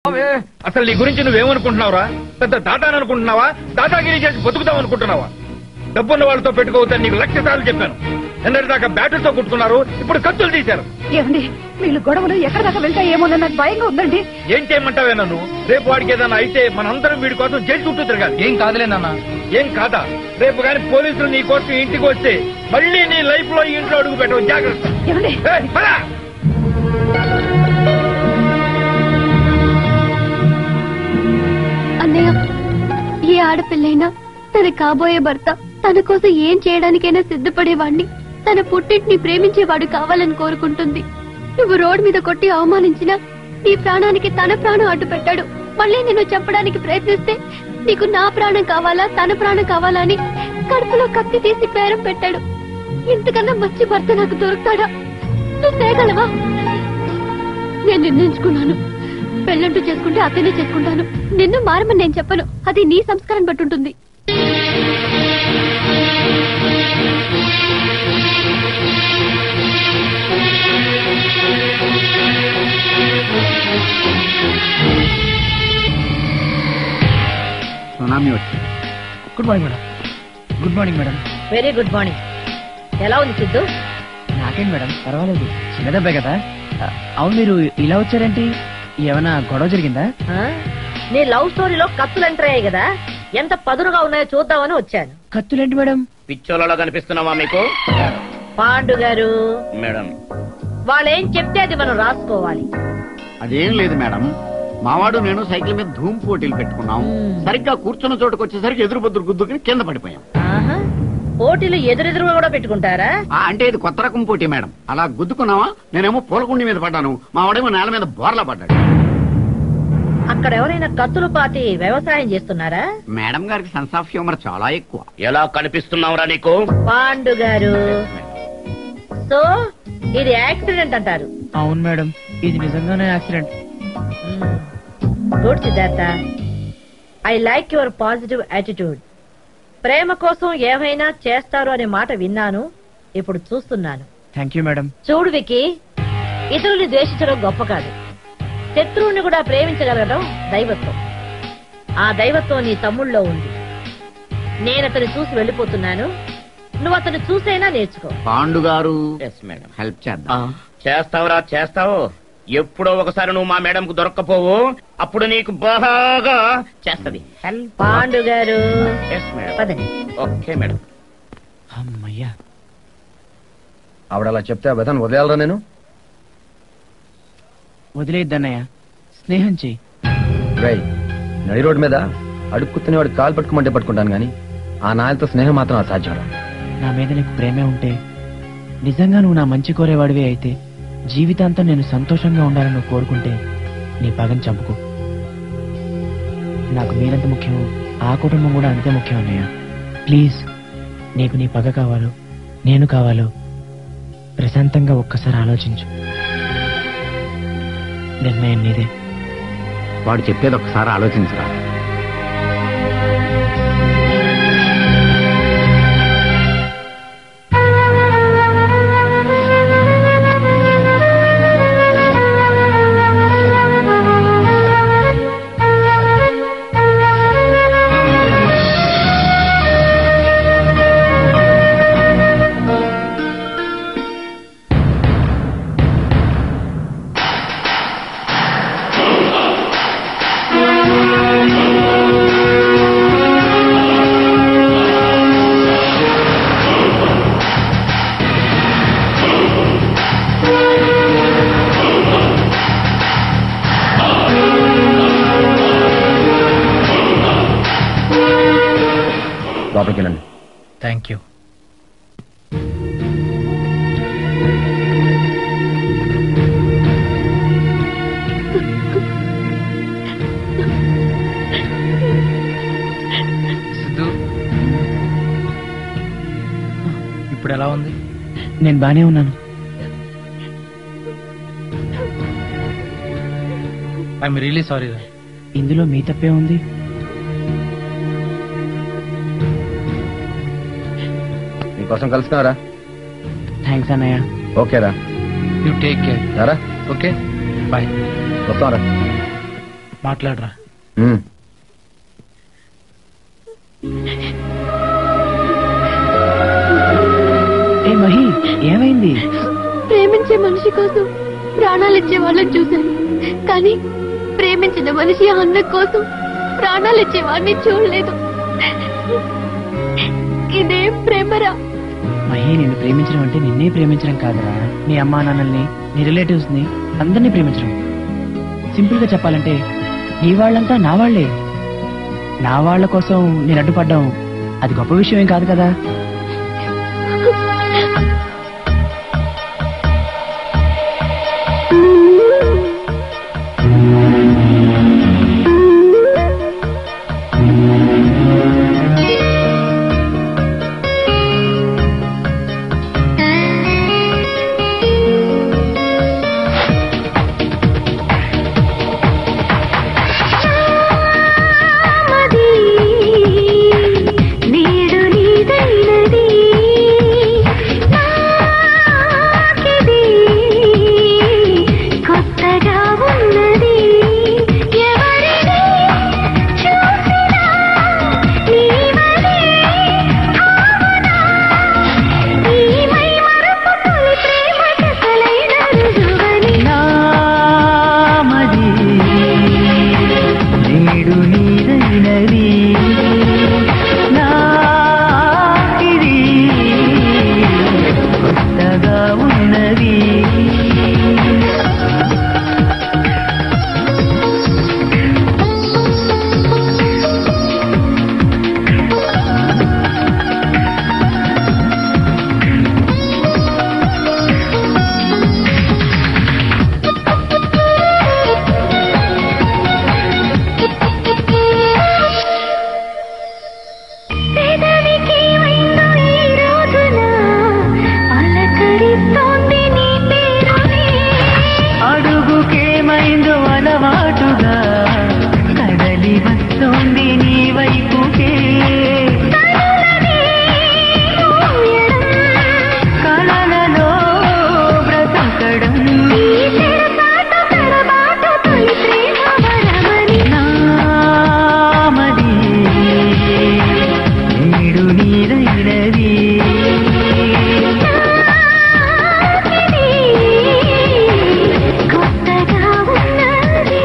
అవే, అసలు నీ గురించి నువ్వేమనుకుంటున్నావురా పెద్ద దాదాని అనుకుంటున్నావా దాదాగిరి చేసి బతుకుతావు అనుకుంటున్నావా డబ్బున్న వాళ్ళతో పెట్టుకోవద్దని నీకు లక్ష సార్లు చెప్పాను ఎన్నటి దాకా బ్యాటరీతో కుట్టుకున్నారు ఇప్పుడు కత్తులు తీశారు ఏమండి వీళ్ళు గొడవలు ఎక్కడ దాకా వెళ్తాయేమోనని నాకు భయంగా ఉందండి ఏం చేయమంటావే నన్ను రేపు వాడికి ఏదైనా అయితే మనందరం వీడి కోసం జైలు చుట్టూ తిరగాలి ఏం కాదులే నాన్న ఏం కాదా రేపు కానీ పోలీసులు నీ కోసం ఇంటికి వస్తే మళ్ళీ నీ లైఫ్ లో ఈ ఇంట్లో అడుగు పెట్టవు జాగ్రత్త ఏమండి ఏయ్, పద! అన్నయ్య ఏ ఆడపిల్లైనా తన కాబోయే భర్త తన కోసం ఏం చేయడానికైనా సిద్ధపడేవాణ్ణి తన పుట్టింటిని ప్రేమించేవాడు కావాలని కోరుకుంటుంది నువ్వు రోడ్ మీద కొట్టి అవమానించినా నీ ప్రాణానికి తన ప్రాణం అడ్డు పెట్టాడు మళ్ళీ నిన్ను చంపడానికి ప్రయత్నిస్తే నీకు నా ప్రాణం కావాలా తన ప్రాణం కావాలా అని కడుపులో కత్తి తీసి పేరం పెట్టాడు ఇంతకన్నా మంచి భర్త నాకు దొరుకుతాడా నువ్వు తేగలవా నేను నిర్ణయించుకున్నాను పెళ్ళంటూ చేసుకుంటే అతనే చేసుకుంటాను నిన్ను మారమని నేను చెప్పను అది నీ సంస్కారం బట్టి ఉంటుంది సునామీ వచ్చింది good morning madam good morning madam very good morning ఎలా ఉంది సిద్ధు నాకేం మేడం పర్వాలేదు చిన్న దెబ్బే కదా ఆ, అవును మీరు ఇలా వచ్చారేంటి ఏమైనా గొడవ జరిగిందా ఆ? నీ లవ్ స్టోరీలో కత్తులు ఎంటర్ అయ్యాయి కదా ఎంత పదునుగా ఉన్నాయో చూద్దామని వచ్చాను కత్తులేంటి మేడం పిచ్చోళ్ళలో కనిపిస్తున్నావా మీకు పాండు గారు మేడం వాళ్ళేం చెప్తే అది మనం రాసుకోవాలి అదేం లేదు మేడం మావాడు నేను సైకిల్ మీద ధూమ్ పోటీలు పెట్టుకున్నాం సరిగ్గా కూర్చున్న చోటుకు వచ్చేసరికి ఎదురు బొద్దురు గుద్దుకుని కింద పడిపోయాం ఆహా. పోటీలు ఎదురెదురుగా కూడా పెట్టుకుంటారా ఆ, అంటే ఇది కొత్త రకం పోటీ మేడం అలా గుద్దుకున్నావా నేనేమో పూలకుండి మీద పడ్డాను మావాడేమో నేల మీద బోర్లా పడ్డాడు అక్కడ ఎవరైనా కత్తులు పాతి వ్యవసాయం చేస్తున్నారా మేడం గారికి సెన్స్ ఆఫ్ హ్యూమర్ చాలా ఎక్కువ ఎలా కనిపిస్తున్నావురా నీకు పాండు గారు సో ఇది యాక్సిడెంట్ అంటారు అవును మేడం ఇది నిజంగానే accident good Siddhartha I like your positive attitude ప్రేమ కోసం ఏమైనా చేస్తారు అనే మాట విన్నాను ఇప్పుడు చూస్తున్నాను థ్యాంక్ యూ మేడం చూడు వికి ఇతరుల్ని ద్వేషించడం గొప్ప కాదు శత్రువుని కూడా ప్రేమించగలగడం దైవత్వం ఆ దైవత్వం నీ తమ్ముళ్ళలో ఉంది నేను అతన్ని చూసి వెళ్ళిపోతున్నాను నువ్వు అతను చూసైనా నేర్చుకో పాండు గారు ఎస్ మేడం హెల్ప్ చేద్దాం చేస్తావురా చేస్తావు ఎప్పుడో ఒకసారి నువ్వు మా మేడం కు దొరక్కపోవు అప్పుడు నీకు బాగా చేస్తది హెల్ప్ పాండు గారు ఎస్ మేడం పదండి ఓకే మేడం అమ్మయ్యా ఆవిడ అలా చెప్తే ఆ విధానం వదిలేయాలరా నేను వదిలేద్దన్నయ్య స్నేహం చెయ్యి రై నడి రోడ్డు మీద అడుక్కు తినేవాడు కాలు పట్టుకోమంటే పట్టుకుంటాను కానీ ఆ నాయలతో స్నేహం మాత్రం అసాధ్యం రా నా మీద నీకు ప్రేమే ఉంటే నిజంగా నువ్వు నా మంచి కోరేవాడివే అయితే జీవితాంతం నేను సంతోషంగా ఉండాలని నువ్వు కోరుకుంటే నీ పగని చంపుకో నాకు మీరంత ముఖ్యం ఆ కుటుంబం కూడా అంతే ముఖ్యం అన్నయ్య ప్లీజ్ నీకు నీ పగ కావాలో నేను కావాలో ప్రశాంతంగా ఒక్కసారి ఆలోచించు నిర్ణయం నీదే వాడు చెప్పేది ఒకసారి ఆలోచించరా లోపలికి వెళ్ళండి థ్యాంక్ యూ సిద్ధు ఇప్పుడు ఎలా ఉంది నేను బానే ఉన్నాను ఐఎమ్ రియలీ సారీ రా ఇందులో మీ తప్పే ఉంది మీకోసం కలుసుకున్నారా థ్యాంక్స్ అన్నయ్య ఓకేరా యూ టేక్ కేర్ రారా ఓకే బాయ్ వస్తాంరా మాట్లాడరా ఉమ్. ఏ మహి ఏమైంది ప్రేమించే మనిషి కోసం ప్రాణాలు ఇచ్చే వాళ్ళని చూశాను కానీ ప్రేమించిన మనిషి అన్న కోసం ప్రాణాలు ఇచ్చేవాడిని చూడలేదు ఇదేం ప్రేమరా మహి నిన్ను ప్రేమించడం అంటే నిన్నే ప్రేమించడం కాదురా నీ అమ్మా నాన్నల్ని నీ రిలేటివ్స్ ని అందరినీ ప్రేమించడం సింపుల్ గా చెప్పాలంటే నీ వాళ్ళంతా నా వాళ్లే నా వాళ్ళ కోసం నేను అడ్డుపడ్డం అది గొప్ప విషయం ఏం కాదు కదా నీడు నీదైనది నాకిది కొత్తగా ఉన్నది ఎవరిని చూసినా నీవనే భావన ఈ మైమరపు తొలి ప్రేమ కథలైన రుజువని నామది నేడు నీదైనది నాకిది కొత్తగా ఉన్నది పెదవికి వైందు ఈ రోజున అలకరిస్తోంది నీ పేరుని అడుగుకేమైందో అలవాటుగా కదలి వస్తోంది నీ వైపుకే కనులని మూయడం కళలలో బ్రతకడం ఈ తెరచాట తడబాట తొలి ప్రేమ వరమని నామది నేడు నీదైనది నాకిది కొత్తగా ఉన్నది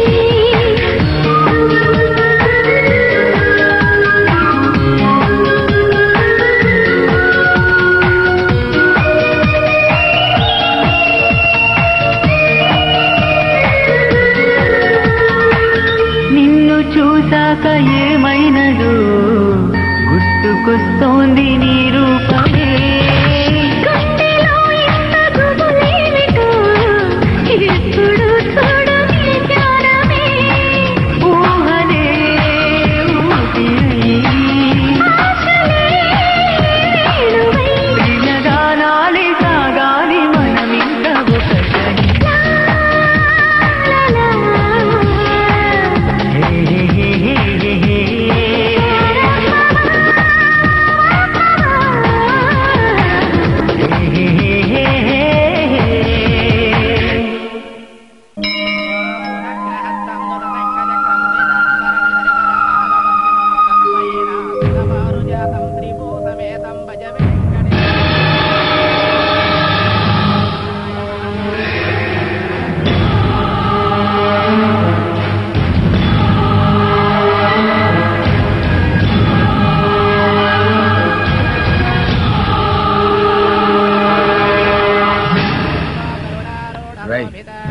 నిన్ను చూశాక ఏమైనదో గుర్తుకొస్తోంది నీ రూపమే గుండెలో ఇంత గుబులేమిటో ఎప్పుడు చూడని జ్ఞానమే ఊహనే ఊపిరై ఆశలే వేణువై వినగానాలి సాగాలి మనమింత ఒకటని లాలా హే హే హే హే హే హే. హే హే హే హే హే. రై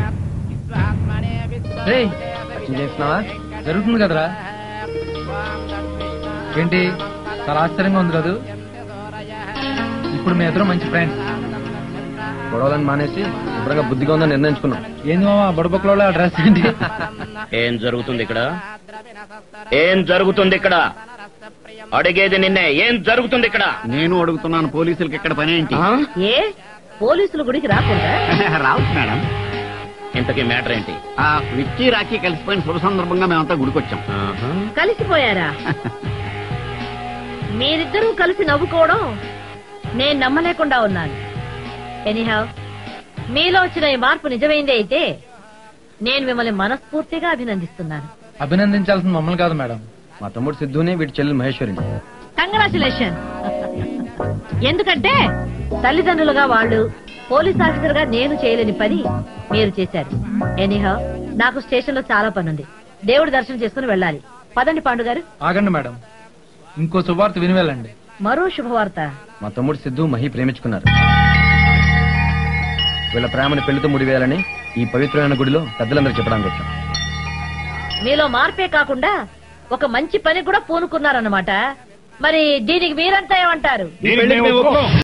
రేయ్ ఏం చేస్తున్నావా జరుగుతుంది కదరా ఏంటి చాలా ఆశ్చర్యంగా ఉంది కదూ ఇప్పుడు మీ ఇద్దరు మంచి ఫ్రెండ్స్ గొడవలను మానేసి శుభ్రంగా బుద్ధిగా ఉందని నిర్ణయించుకున్నాం ఏంది మామ బుడబుక్కలో ఆ డ్రెస్ ఏంటి ఏం జరుగుతుంది ఇక్కడ ఏం జరుగుతుంది ఇక్కడ అడిగేది నిన్నే ఏం జరుగుతుంది ఇక్కడ నేను అడుగుతున్నాను పోలీసులకి ఇక్కడ పని ఏంటి ఆ? ఏ పోలీసులు గుడికి రాకుండా రావచ్చు మేడం ఇంతకీ మ్యాటర్ ఏంటి ఆ విక్కీ రాఖీ కలిసిపోయిన శుభ సందర్భంగా మేమంతా గుడికొచ్చాం ఆహా. కలిసిపోయారా మీరిద్దరూ కలిసి నవ్వుకోవడం నేను నమ్మలేకుండా ఉన్నాను ఎనీహౌ మీలో వచ్చిన ఈ మార్పు నిజమైందే అయితే నేను మిమ్మల్ని మనస్ఫూర్తిగా అభినందిస్తున్నాను అభినందించాల్సిన మమ్మల్ని కాదు మేడం మా తమ్ముడు సిద్ధుని వీడి చెల్లెలు మహేశ్వరిని కంగ్రాచులేషన్ ఎందుకంటే తల్లిదండ్రులుగా వాళ్ళు పోలీస్ ఆఫీసర్ గా నేను చేయలేని పని మీరు చేశారు ఎనీహా నాకు స్టేషన్ లో చాలా పని ఉంది దేవుడి దర్శనం చేసుకుని వెళ్ళాలి పదండి పాండు గారు ఆగండి మేడం ఇంకో శుభార్త విని వెళ్ళండి మరో శుభవార్త మా తమ్ముడు సిద్ధు మహి ప్రేమించుకున్నారు వీళ్ళ ప్రేమని పెళ్లితో ముడివేయాలని ఈ పవిత్రమైన గుడిలో పెద్దలందరూ చెప్పడానికి వచ్చాం మీలో మార్పే కాకుండా ఒక మంచి పని కూడా పూనుకున్నారన్నమాట మరి దీనికి మీరంతా ఏమంటారు ఈ పెళ్లికి మేము ఒప్పుకోం.